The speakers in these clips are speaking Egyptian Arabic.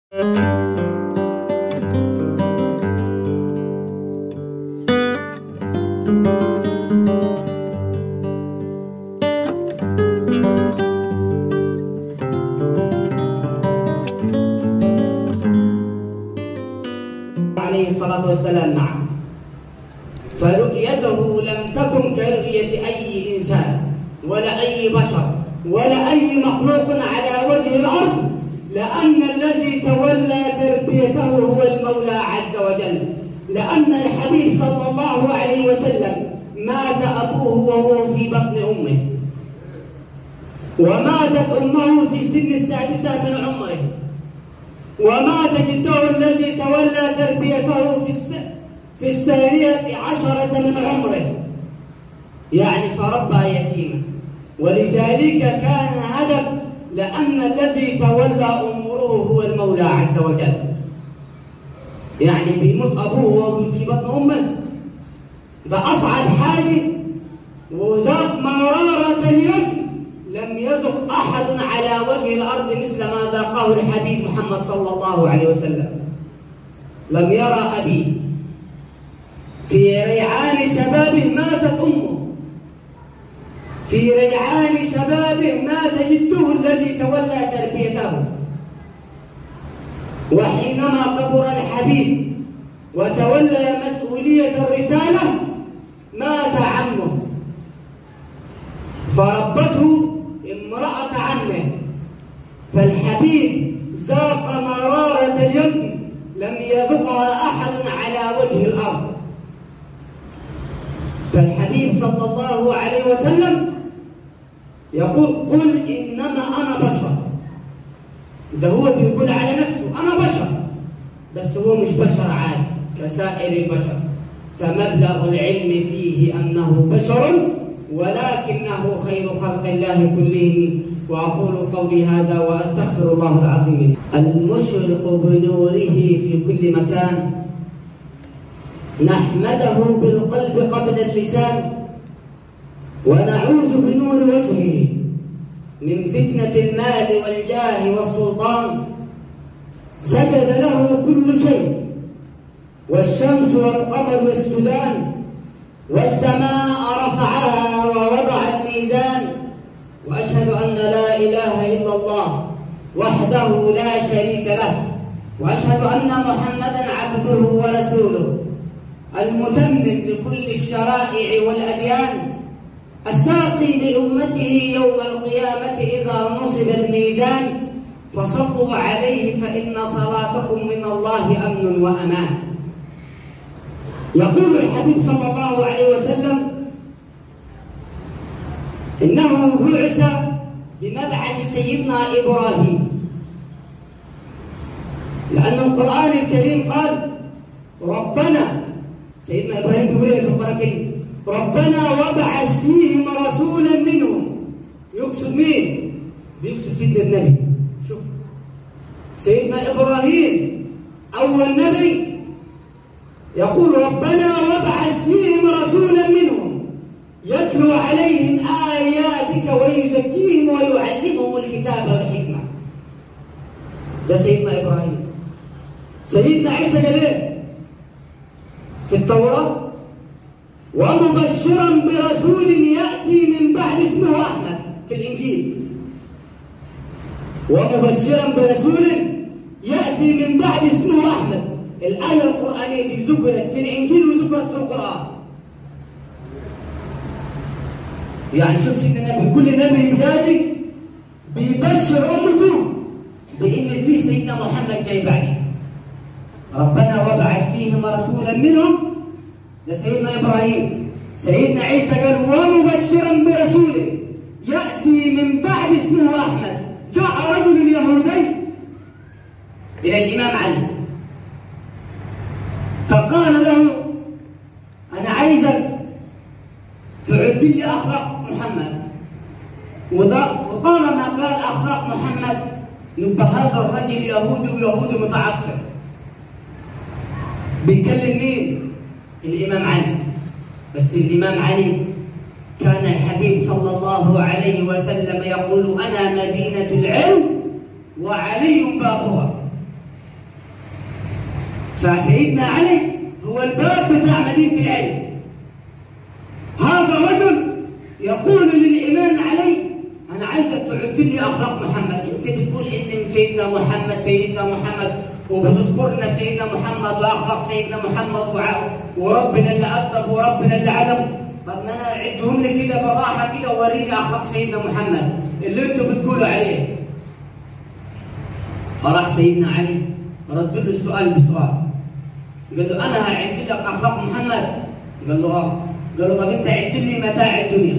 عليه الصلاة والسلام معه فرؤيته لم تكن كرؤية أي إنسان ولا أي بشر ولا أي مخلوق على وجه الأرض لأن الذي تولى تربيته هو المولى عز وجل لأن الحبيب صلى الله عليه وسلم مات أبوه وهو في بطن أمه وماتت أمه في سن السادسة من عمره ومات جده الذي تولى تربيته في الس... في الثانية عشرة من عمره يعني تربى يتيما ولذلك كان هدف لأن الذي تولى أموره هو المولى عز وجل يعني بيموت أبوه وهو في بطن أمه ده أصعب حاجة وذاق مرارة اليد لم يذق أحد على وجه الأرض مثل ما ذاقه الحبيب محمد صلى الله عليه وسلم لم يرى أبي في ريعان شبابه ماتت أمه في ريعان شبابه مات جده الذي تولى تربيته وحينما كبر الحبيب وتولى مسؤولية الرسالة مات عمه فربته امرأة عمه فالحبيب ذاق مرارة اليد لم يذقها أحد على وجه الأرض فالحبيب صلى الله عليه وسلم يقول قل إنما أنا بشر ده هو بيقول على نفسه أنا بشر بس هو مش بشر عادي كسائر البشر فمبلغ العلم فيه أنه بشر ولكنه خير خلق الله كلهم وأقول قولي هذا وأستغفر الله العظيم لي المشرق بنوره في كل مكان نحمده بالقلب قبل اللسان ونعوذ بنور وجهه من فتنة المال والجاه والسلطان سجد له كل شيء والشمس والقمر يسجدان والسماء رفعها ووضع الميزان واشهد ان لا اله الا الله وحده لا شريك له واشهد ان محمدا عبده ورسوله المتمم لكل الشرائع والاديان الساقي لامته يوم القيامه اذا نصب الميزان فصلوا عليه فان صلاتكم من الله امن وامان يقول الحبيب صلى الله عليه وسلم انه بعث بمبعث سيدنا ابراهيم لان القران الكريم قال ربنا سيدنا ابراهيم بيقول في القران الكريم ربنا وابعث فيهم رسولا منهم يقصد مين؟ بيقصد سيدنا النبي شوف سيدنا ابراهيم اول نبي يقول ربنا وابعث فيهم رسولا منهم يتلو عليهم آياتك ويزكيهم ويعلمهم الكتاب والحكمة ده سيدنا إبراهيم سيدنا عيسى قال ايه في التوراة ومبشرا برسول يأتي من بعد اسمه أحمد في الإنجيل ومبشرا برسول يأتي من بعد اسمه أحمد الآية القرآنية دي ذكرت في الإنجيل وذكرت في القرآن يعني شوف سيدنا النبي كل نبي بيجي بيبشر أمته بإن في سيدنا محمد جاي بعدين ربنا وبعث فيهم رسولا منهم ده سيدنا إبراهيم سيدنا عيسى قال ومبشرا برسول يأتي من بعد اسمه أحمد جاء رجل يهودي إلى الإمام علي فقال له أنا عايزك تعد لي أخلاق محمد وطالما قال أخلاق محمد يبقى هذا الرجل يهودي ويهودي متعفر بيكلم مين؟ الإمام علي بس الإمام علي كان الحبيب صلى الله عليه وسلم يقول أنا مدينة العلم وعلي بابها فسيدنا علي هو الباب بتاع مدينة العلم هذا الرجل يقول للإمام علي أنا عايزك تعد لي أخلاق محمد أنت بتقول إن سيدنا محمد سيدنا محمد وبتذكرنا سيدنا محمد وأخلاق سيدنا محمد وع- وربنا اللي أدب وربنا اللي علم طب ما أنا أعدهم لي كده بالراحة كده ووريني أخلاق سيدنا محمد اللي أنتوا بتقولوا عليه فراح سيدنا علي رد له السؤال بسؤال قال له انا هعد لك اخلاق محمد قال له اه قال له طب انت عد لي متاع الدنيا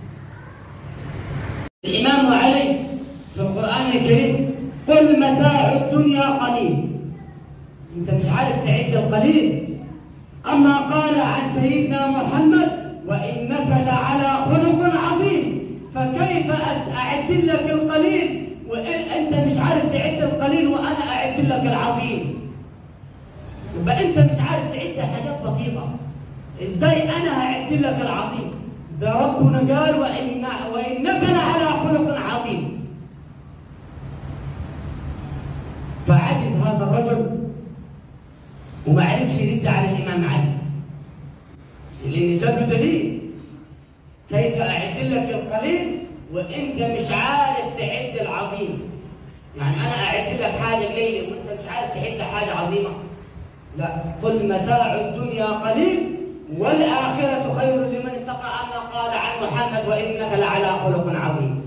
الامام علي في القران الكريم قل متاع الدنيا قليل انت مش عارف تعد القليل اما قال عن سيدنا محمد وانك لعلى خلق عظيم فكيف أس- اعد لك القليل وانت مش عارف تعد القليل وانا اعد لك العظيم يبقى انت مش عارف تعد حاجات بسيطه ازاي انا هعد لك العظيم ده ربنا قال وإن وانك لعلى خلق عظيم فعجز هذا الرجل وما عرفش يرد على الامام علي لان جاب له دليل كيف اعد لك القليل وانت مش عارف تعد العظيم يعني انا اعد لك حاجه قليله وانت مش عارف تعد حاجه عظيمه لا قل متاع الدنيا قليل والآخرة خير لمن اتقى عما قال عن محمد وإنك لعلى خلق عظيم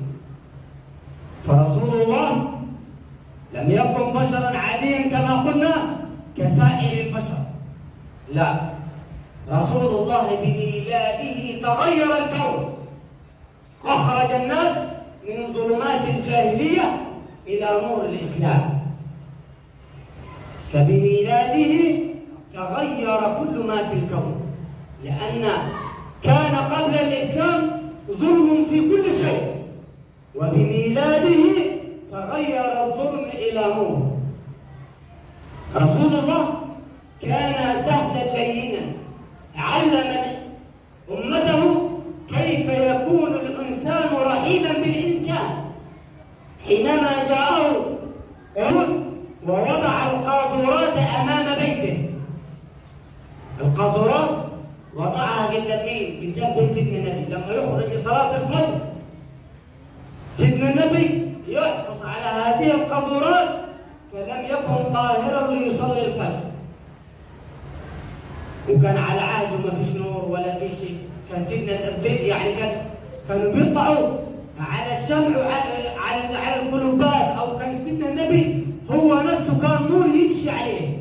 فرسول الله لم يكن بشرا عاديا كما قلنا كسائر البشر لا رسول الله بميلاده تغير الكون أخرج الناس من ظلمات الجاهلية إلى نور الإسلام فبميلاده تغير كل ما في الكون لأن كان قبل الإسلام ظلم في كل شيء وبميلاده تغير الظلم إلى نور رسول الله كان سهلا لينا علم أمته كيف يكون الإنسان رحيما بالإنسان حينما جاءه أحد ووضع القاذورات أمام بيته القاذورات وضعها قدام مين؟ قدام بيت سيدنا النبي لما يخرج لصلاة الفجر سيدنا النبي يحفظ على هذه القاذورات فلم يكن طاهرا ليصلي الفجر وكان على عهده ما فيش نور ولا في شيء كان سيدنا البيت يعني كان كانوا بيقطعوا على الشمع وعلى على على القلوبات او كان سيدنا النبي هو نفسه كان نور يمشي عليه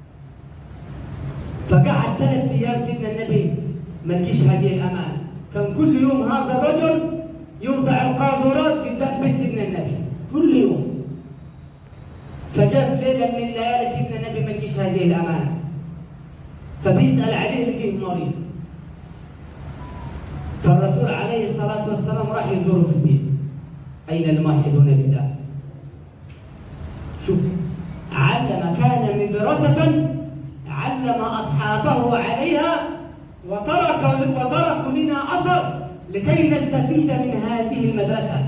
فقعد ثلاث ايام سيدنا النبي ما لقيش هذه الامان كان كل يوم هذا الرجل يوضع القاذورات قدام بيت سيدنا النبي كل يوم فجاء في ليله من الليالي سيدنا النبي ما لقيش هذه الامانه فبيسال عليه لقيه مريض فالرسول عليه الصلاه والسلام راح يزوره في البيت اين الموحدون بالله شوف علم كان مدرسة علم أصحابه عليها وترك وتركوا لنا أثر لكي نستفيد من هذه المدرسة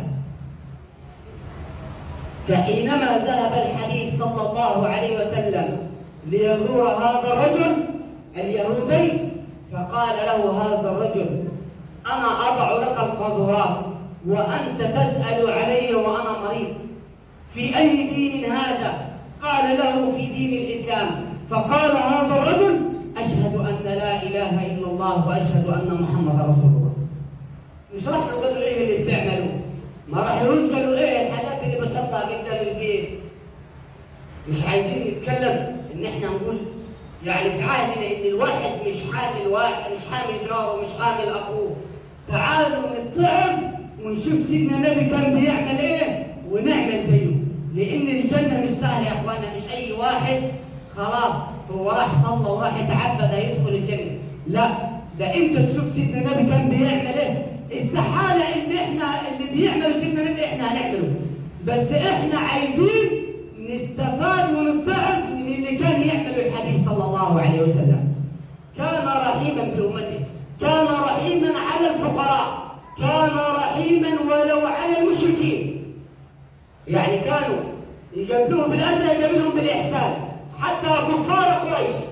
فحينما ذهب الحبيب صلى الله عليه وسلم ليزور هذا الرجل اليهودي فقال له هذا الرجل أنا أضع لك القاذورات وأنت تسأل علي وأنا مريض في أي دين هذا؟ قال له في دين الإسلام فقال هذا الرجل أشهد أن لا إله إلا الله وأشهد أن محمد رسول الله مش راح له قالوا إيه اللي بتعملوا ما راحلوش قالوا إيه الحاجات اللي بنحطها قدام البيت مش عايزين نتكلم إن إحنا نقول يعني في عهدنا إن الواحد مش حامل واحد مش حامل جاره مش حامل أخوه تعالوا نتعظ ونشوف سيدنا النبي كان بيعمل إيه ونعمل زيه لان الجنه مش سهله يا اخوانا مش اي واحد خلاص هو راح صلى وراح يتعبد هيدخل الجنه لا ده انت تشوف سيدنا النبي كان بيعمل ايه استحاله ان احنا اللي بيعمله سيدنا النبي احنا هنعمله بس احنا عايزين نستفاد ونتعظ من اللي كان يعمله الحبيب صلى الله عليه وسلم كان رحيما بامته كان رحيما على الفقراء كان رحيما ولو على المشركين يعني كانوا يقابلوهم بالاذى يقابلهم بالاحسان حتى كفار قريش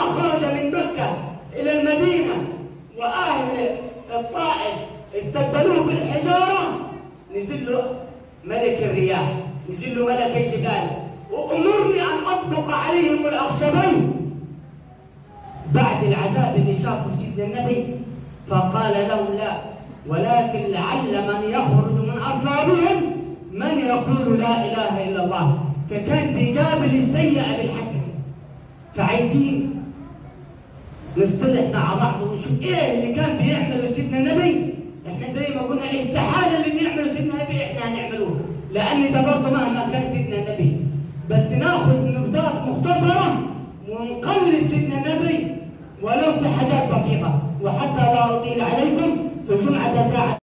خرج من مكة إلى المدينة وأهل الطائف استقبلوه بالحجارة نزل له ملك الرياح نزل له ملك الجبال وأمرني أن أطبق عليهم الأخشبين بعد العذاب اللي شافه سيدنا النبي فقال له لا ولكن لعل من يخرج من أصلابهم من يقول لا إله إلا الله فكان بيقابل السيئة بالحسنة فعايزين نصطلح مع بعض ونشوف ايه اللي كان بيعمله سيدنا النبي احنا زي ما قلنا استحاله اللي بيعمله سيدنا النبي احنا هنعملوه لان ده برضه مهما كان سيدنا النبي بس ناخذ نبذات مختصره ونقلد سيدنا النبي ولو في حاجات بسيطه